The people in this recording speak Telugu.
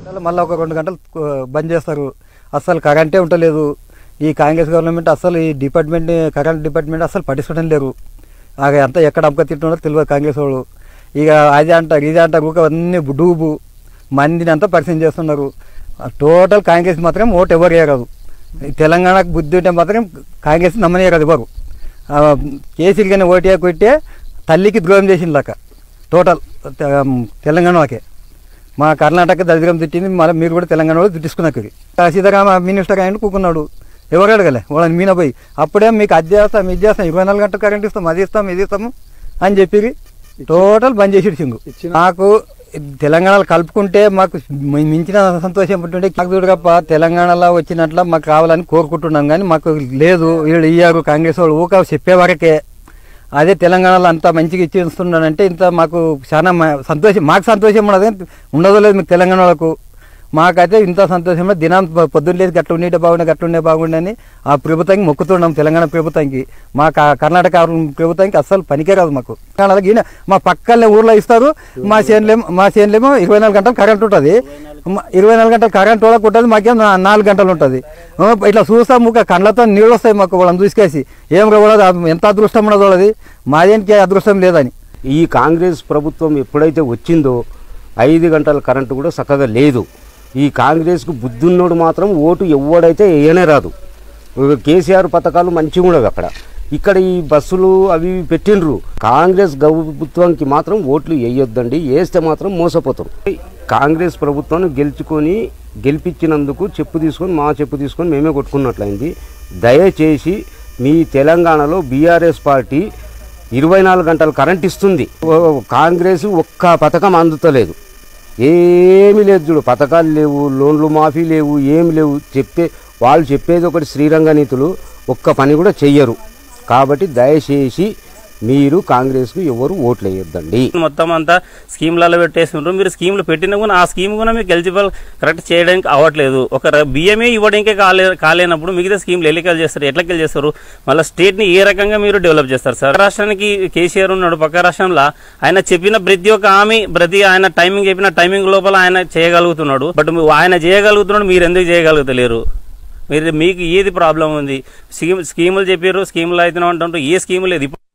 మళ్ళీ ఒక రెండు గంటలు ఆ, బంద్ చేస్తారు అస్సలు కరెంటే ఉండలేదు ఈ కాంగ్రెస్ గవర్నమెంట్ అస్సలు ఈ డిపార్ట్మెంట్ కరెంట్ డిపార్ట్మెంట్ అస్సలు పట్టించడం లేరు ఆగ ఎంత ఎక్కడ అమ్మక తింటున్నారో తెలియదు కాంగ్రెస్ వాళ్ళు ఇక అది అంటారు ఇది అంటారు ఊరికే అన్ని డూబు మందిని అంతా పరిచయం చేస్తున్నారు టోటల్ కాంగ్రెస్ మాత్రం ఓటు ఎవరు వేయరాదు ఈ తెలంగాణకు బుద్ధి ఉంటే మాత్రం కాంగ్రెస్ నమ్మనేయరాదు ఎవరు ఆ, కేసీలు కానీ ఓటు వేయకుంటే తల్లికి ద్రోహం చేసిందాక టోటల్ తె- తెలంగాణకే మా కర్ణాటక దరిద్రం తిట్టింది మళ్ళీ మీరు కూడా తెలంగాణ వాళ్ళు తిట్టించుకున్నారు సీతారామ మినిస్టర్ ఆయన కూకున్నాడు ఎవరు అడగలే వాళ్ళని మీన పోయి అప్పుడే మీకు అది చేస్తాం ఇది చేస్తాం ఇరవై నాలుగు గంటలు కరెంట్ ఇస్తాం అది ఇస్తాం ఇది ఇస్తాము అని చెప్పి టోటల్ బంద్ చేసి సింగు నాకు తెలంగాణలో కలుపుకుంటే మాకు మి- మించిన సంతోషం ఉంటుండే నాకు చూడగప్ప తెలంగాణలో వచ్చినట్ల మాకు రావాలని కోరుకుంటున్నాం కానీ మాకు లేదు వీళ్ళు ఇయ్యారు కాంగ్రెస్ వాళ్ళు ఊక చెప్పే వరకే అదే తెలంగాణలో అంత మంచిగా ఇచ్చిస్తున్నానంటే ఇంత మాకు చాలా మ- సంతోషం మాకు సంతోషం ఉండదు ఉండదో లేదు మీకు తెలంగాణ వాళ్ళకు మాకైతే ఇంత సంతోషంలో దినం పొ- పొద్దున్న లేదు గట్ల ఉండే బాగుండే గట్ల ఉండే బాగుండే అని ఆ ప్రభుత్వానికి మొక్కుతున్నాం తెలంగాణ ప్రభుత్వానికి మా కా- కర్ణాటక ప్రభుత్వానికి అస్సలు పనికే రాదు మాకు తెలంగాణలో ఈయన మా పక్కనే ఊర్లో ఇస్తారు మా చేనులేమో మా చేనులేమో ఇరవై నాలుగు గంటలు కరెంట్ ఉంటుంది మ- ఇరవై నాలుగు గంటలు కరెంట్ వాళ్ళకి ఉంటుంది మాకేం నా- నాలుగు గంటలు ఉంటుంది ఆ, ఇట్లా చూస్తాం ముక్క కళ్ళతో నీళ్ళు వస్తాయి మాకు వాళ్ళని చూసుకేసి ఏం కూడా ఎంత అదృష్టం ఉన్నదో వాళ్ళది మాదేనికి అదృష్టం లేదని ఈ కాంగ్రెస్ ప్రభుత్వం ఎప్పుడైతే వచ్చిందో ఐదు గంటల కరెంటు కూడా చక్కగా లేదు ఈ కాంగ్రెస్కు బుద్ధున్నోడు మాత్రం ఓటు ఎవడైతే వేయనే రాదు కేసీఆర్ పథకాలు మంచిగా ఉండవు అక్కడ ఇక్కడ ఈ బస్సులు అవి ఇవి పెట్టిండ్రు కాంగ్రెస్ ప్రభుత్వానికి మాత్రం ఓట్లు వేయొద్దండి వేస్తే మాత్రం మోసపోతాం కాంగ్రెస్ ప్రభుత్వాన్ని గెలుచుకొని గెలిపించినందుకు చెప్పు తీసుకొని మా చెప్పు తీసుకొని మేమే కొట్టుకున్నట్లయింది దయచేసి మీ తెలంగాణలో బీఆర్ఎస్ పార్టీ ఇరవై నాలుగు గంటలు కరెంట్ ఇస్తుంది ఓ, కాంగ్రెస్ ఒక్క పథకం అందుతలేదు ఏమీ లేదు చూడు పథకాలు లేవు లోన్లు మాఫీ లేవు ఏమి లేవు చెప్పే వాళ్ళు చెప్పేది ఒకటి శ్రీరంగ నీతులు ఒక్క పని కూడా చెయ్యరు కాబట్టి దయచేసి మీరు కాంగ్రెస్కు ఎవరు ఓట్లు వేయొద్దండి మొత్తం అంతా స్కీమ్లలో పెట్టేస్తుండ్రు మీరు స్కీమ్లు పెట్టినా కూడా ఆ స్కీమ్ కూడా మీకు ఎలిజిబుల్ కరెక్ట్ చేయడానికి అవ్వట్లేదు ఒక ర- బియ్యమే ఇవ్వడానికే కాలే కాలేనప్పుడు మిగతా స్కీమ్లు ఎన్నికలు చేస్తారు ఎట్లకెళ్ళి చేస్తారు మళ్ళీ స్టేట్ ని ఏ రకంగా మీరు డెవలప్ చేస్తారు సార్ రాష్ట్రానికి కేసీఆర్ ఉన్నాడు పక్క రాష్ట్రంలో ఆయన చెప్పిన ప్రతి ఒక్క హామీ ప్రతి ఆయన టైమింగ్ చెప్పిన టైమింగ్ లోపల ఆయన చేయగలుగుతున్నాడు బట్ ఆయన చేయగలుగుతున్నాడు మీరు ఎందుకు చేయగలుగుతలేరు మీరు మీకు ఏది ప్రాబ్లం ఉంది స్కీమ్ స్కీములు చెప్పారు స్కీములు అయితే అంటుంటారు ఏ స్కీమ్ లేదు ఇప్పుడు